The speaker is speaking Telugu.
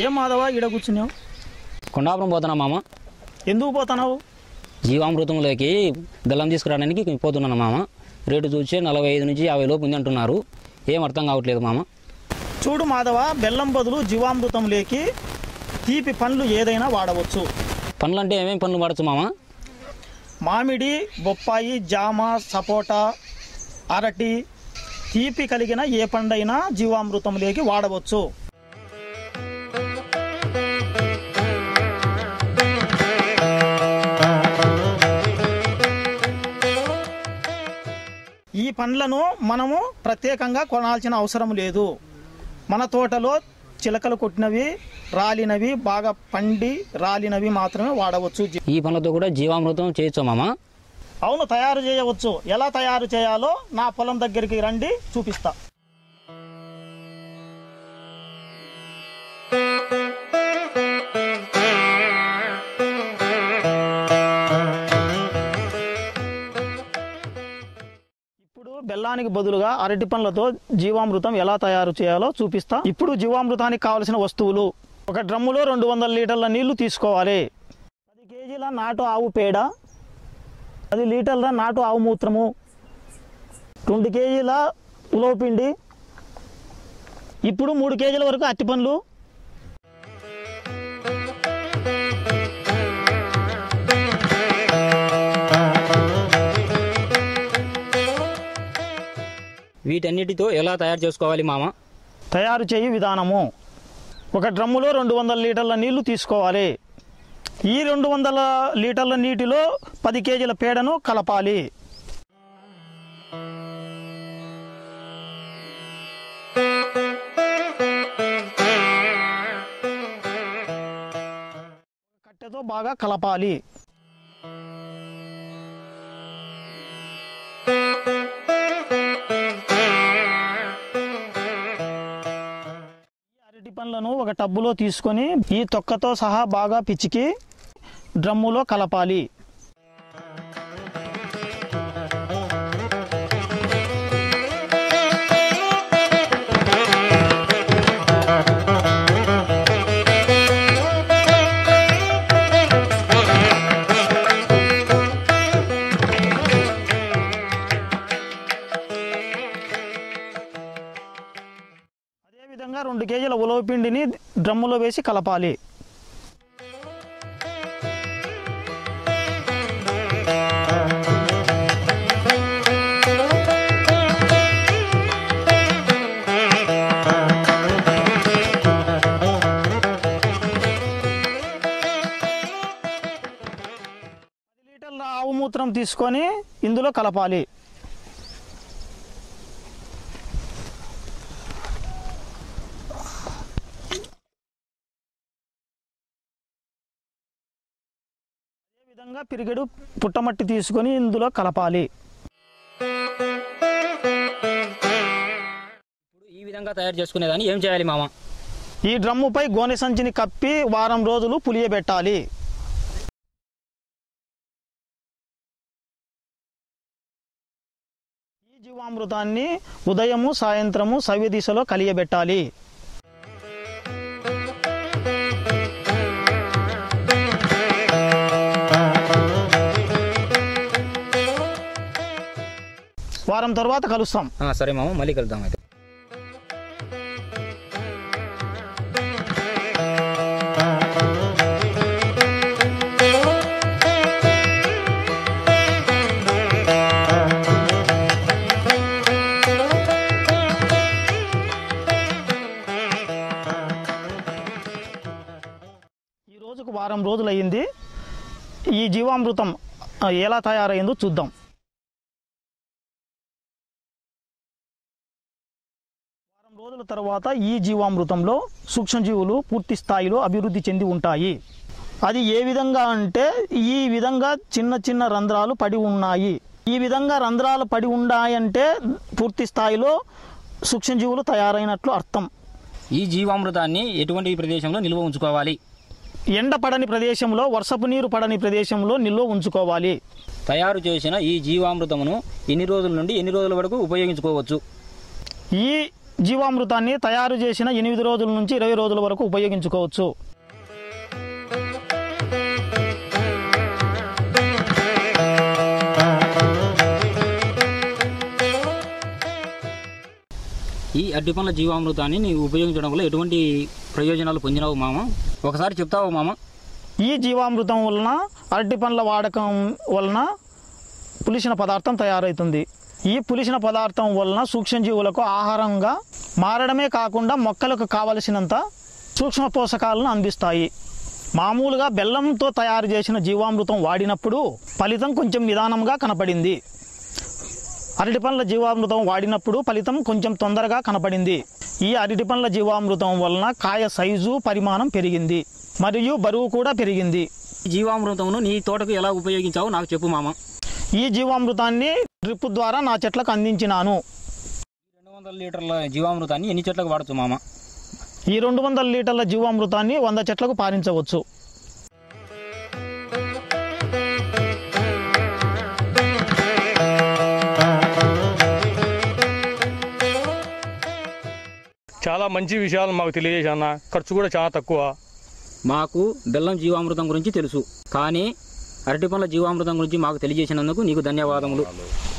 ఏం మాధవ ఈడ కూర్చున్నావు కొండాపురం పోతున్నా మామ ఎందుకు పోతున్నావు జీవామృతంలోకి బెల్లం తీసుకురావడానికి పోతున్నాను మామ రేటు చూసి నలభై ఐదు నుంచి యాభై లోపు ఉంది అంటున్నారు ఏం అర్థం కావట్లేదు మామ చూడు మాధవ బెల్లం బదులు జీవామృతం లేకి తీపి పండ్లు ఏదైనా వాడవచ్చు పండ్లు అంటే ఏమేమి పండ్లు వాడచ్చు మామ మామిడి బొప్పాయి జామ సపోటా అరటి తీపి కలిగిన ఏ పండైనా జీవామృతం లేకి వాడవచ్చు ఈ పండ్లను మనము ప్రత్యేకంగా కొనాల్సిన అవసరం లేదు మన తోటలో చిలకలు కొట్టినవి రాలినవి బాగా పండి రాలినవి మాత్రమే వాడవచ్చు జీ- ఈ పండ్లతో కూడా జీవామృతం చేయొచ్చా మామ అవును తయారు చేయవచ్చు ఎలా తయారు చేయాలో నా పొలం దగ్గరికి రండి చూపిస్తా ఇప్పుడు బెల్లానికి బదులుగా అరటి పండ్లతో జీవామృతం ఎలా తయారు చేయాలో చూపిస్తా ఇప్పుడు జీవామృతానికి కావలసిన వస్తువులు ఒక డ్రమ్ములో రెండు వందల లీటర్ల నీళ్లు తీసుకోవాలి పది కేజీల నాటు ఆవు పేడ పది లీటర్ల నాటు ఆవు మూత్రము రెండు కేజీల ఉలవపిండి ఇప్పుడు మూడు కేజీల వరకు అట్టి పండ్లు వీటన్నిటితో ఎలా తయారు చేసుకోవాలి మామ తయారు చేయి విధానము ఒక డ్రమ్ములో రెండు వందల లీటర్ల నీళ్లు తీసుకోవాలి ఈ రెండు వందల లీటర్ల నీటిలో పది కేజీల పేడను కలపాలి కట్టెతో బాగా కలపాలి ఈ అరటి పండ్లను ఒక టబ్బులో తీసుకొని ఈ తొక్కతో సహా బాగా పిచ్చికి డ్రమ్ములో కలపాలి అదేవిధంగా రెండు కేజీల ఉలవ పిండిని డ్రమ్ములో వేసి కలపాలి పది లీటర్ల ఆవు మూత్రం తీసుకొని ఇందులో కలపాలి విధంగా పిరిగెడు పుట్టమట్టి తీసుకొని ఇందులో కలపాలి ఇప్పుడు ఈ విధంగా తయారు చేసుకునేదాన్ని ఏం చేయాలి మామ ఈ డ్రమ్ముపై గోనె సంచిని కప్పి వారం రోజులు పులియబెట్టాలి ఈ జీవామృతాన్ని ఉదయము సాయంత్రము సవ్య దిశలో కలియబెట్టాలి వారం తర్వాత కలుస్తాం ఆ, సరే మామ మళ్ళీ కలుద్దాం అయితే ఈ రోజుకు వారం రోజులు అయ్యింది ఈ జీవామృతం ఆ, ఎలా తయారైందో చూద్దాం వారం రోజుల తర్వాత ఈ జీవామృతంలో సూక్ష్మజీవులు పూర్తి స్థాయిలో అభివృద్ధి చెంది ఉంటాయి అది ఏ విధంగా అంటే ఈ విధంగా చిన్న చిన్న రంధ్రాలు పడి ఉన్నాయి ఈ విధంగా రంధ్రాలు పడి ఉన్నాయంటే పూర్తి స్థాయిలో సూక్ష్మజీవులు తయారైనట్లు అర్థం ఈ జీవామృతాన్ని ఎటువంటి ప్రదేశంలో నిల్వ ఉంచుకోవాలి ఎండ పడని ప్రదేశంలో వర్షపు నీరు పడని ప్రదేశంలో నిల్వ ఉంచుకోవాలి తయారు చేసిన ఈ జీవామృతమును ఎన్ని రోజుల నుండి ఎన్ని రోజుల వరకు ఉపయోగించుకోవచ్చు ఈ జీవామృతాన్ని తయారు చేసిన ఎనిమిది రోజుల నుంచి ఇరవై రోజుల వరకు ఉపయోగించుకోవచ్చు ఈ అరటి పండ్ల జీవామృతాన్ని నీవు ఉపయోగించడం వల్ల ఎటువంటి ప్రయోజనాలు పొందినావు మామ ఒకసారి చెప్తావు మామ ఈ జీవామృతం వలన అరటి పండ్ల వాడకం వలన పులిసిన పదార్థం తయారవుతుంది ఈ పులిసిన పదార్థం వలన సూక్ష్మజీవులకు ఆహారంగా మారడమే కాకుండా మొక్కలకు కావలసినంత సూక్ష్మ పోషకాలను అందిస్తాయి మామూలుగా బెల్లంతో తయారు చేసిన జీవామృతం వాడినప్పుడు ఫలితం కొంచెం నిదానంగా కనపడింది అరటి పండ్ల జీవామృతం వాడినప్పుడు ఫలితం కొంచెం తొందరగా కనపడింది ఈ అరటి పండ్ల జీవామృతం వలన కాయ సైజు పరిమాణం పెరిగింది మరియు బరువు కూడా పెరిగింది ఈ జీవామృతమును నీ తోటకు ఎలా ఉపయోగించావో నాకు చెప్పు మామ ఈ జీవామృతాన్ని డ్రిప్ ద్వారా నా చెట్లకు అందించినాను రెండు వందల లీటర్ల జీవామృతాన్ని ఎన్ని చెట్లకు వాడచ్చు మామ ఈ రెండు వందల లీటర్ల జీవామృతాన్ని వంద చెట్లకు పారించవచ్చు చాలా మంచి విషయాలు మాకు తెలియజేశాన్న ఖర్చు కూడా చాలా తక్కువ మాకు బెల్లం జీవామృతం గురించి తెలుసు కానీ అరటి పండ్ల జీవామృతం గురించి మాకు తెలియజేసినందుకు నీకు ధన్యవాదములు